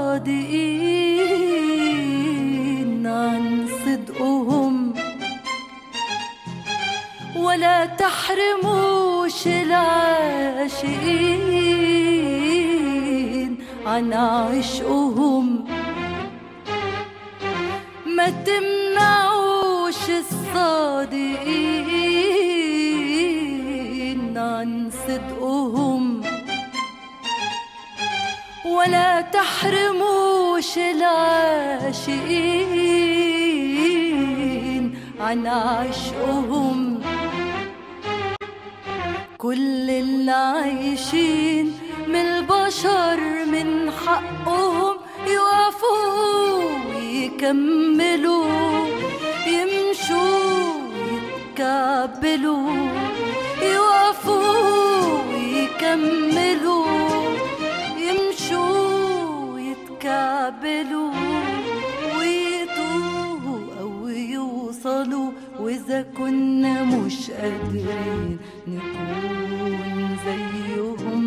صادقين عن صدقهم ولا تحرموش العاشقين عن عشقهم ما تمنعوش الصادقين عن صدقهم ولا تحرموش العاشقين عن عشقهم كل اللي عايشين من البشر من حقهم يقفوا ويكملوا يمشوا يتكبلوا يقفوا ويكملوا يمشوا يتكعبلوا ويتوهوا أو يوصلوا وإذا كنا مش قادرين نكون زيهم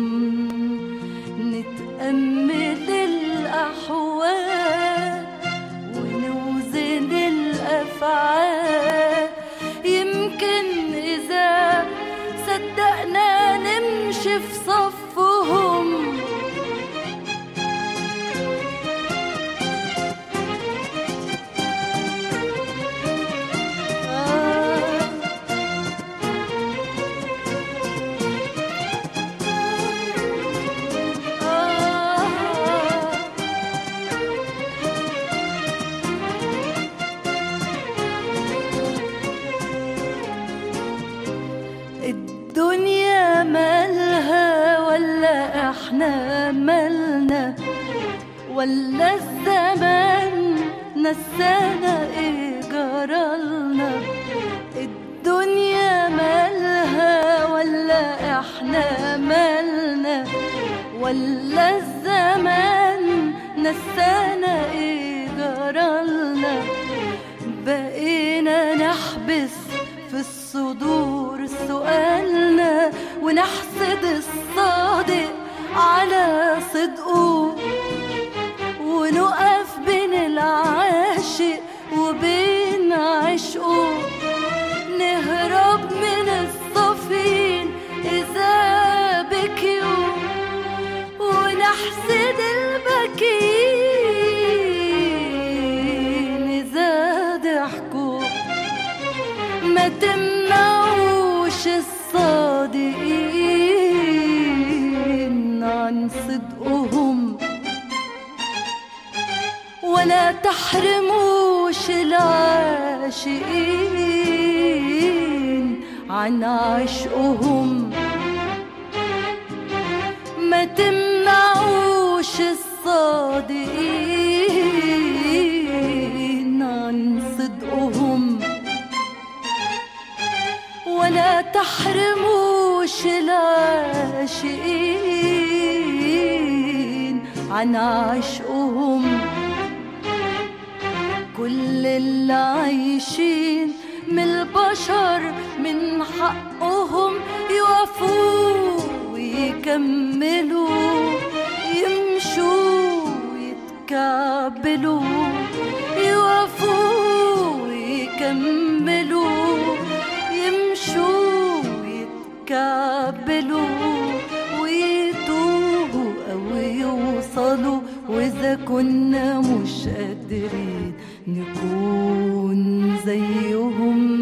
نتأمل الأحوال ونوزن الأفعال يمكن إذا صدقنا نمشي في صفهم الدنيا مالها ولا احنا مالنا ولا الزمان نسانا ايه جرالنا الدنيا مالها ولا احنا مالنا ولا الزمان نسانا ايه جرالنا بقينا نحبس في الصدور سؤالنا ونحسد الصادق على صدقه ونقف بين العاشق وبين عشقه نهرب من الصفين إذا بكيوا ونحسد البكين إذا ضحكوا ما تمنعوش الصادقين عن صدقهم ولا تحرموش العاشقين عن عشقهم ما تمنعوش الصادقين عن صدقهم ولا تحرموش العاشقين عن عشقهم كل اللي عايشين من البشر من حقهم يقفوا ويكملوا يمشوا يتكعبلوا يقفوا ويكملوا يمشوا يتكعبلوا ويتوهوا أو يوصلوا وإذا كنا مش قادرين نكون زيهم